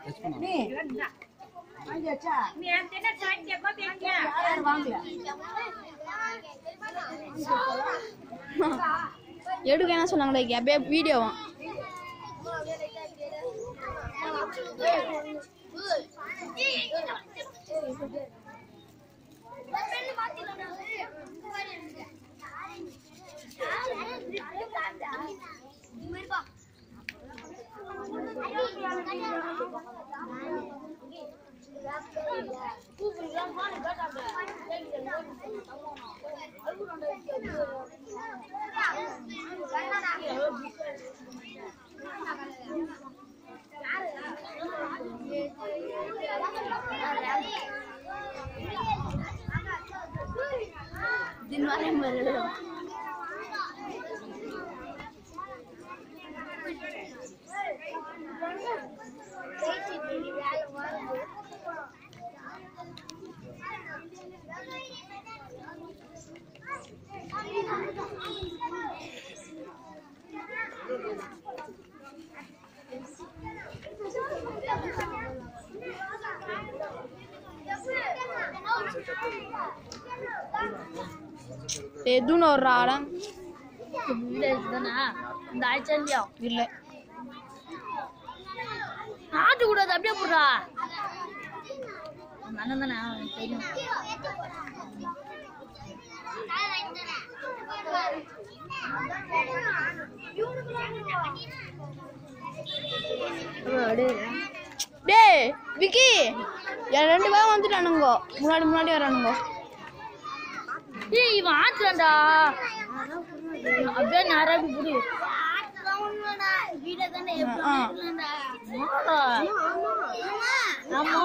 நீ வாங்கியாச்சா நீ அந்த என்ன சாய்க்கியமா பேக்கியா யாரும் வாங்கல எடுக்க என்ன சொன்னாங்களே அப்படியே வீடியோவா எதுன்னு ஒரு ஆடம் இந்த ஆய்ச்சா இல்லையா இல்லை நாட்டு கூடாது அப்படியே போடுறா அந்த அண்ணன் தானே அவனுக்கு தெரியும் டேய் விக்கி என் ரெண்டு பேரும் வந்துட்டானுங்கோ முன்னாடி முன்னாடி வரானுங்கோ ஏய் இவன் ஆத்துறான்டா அப்படியே நேரம் புடி ஆ ஆமா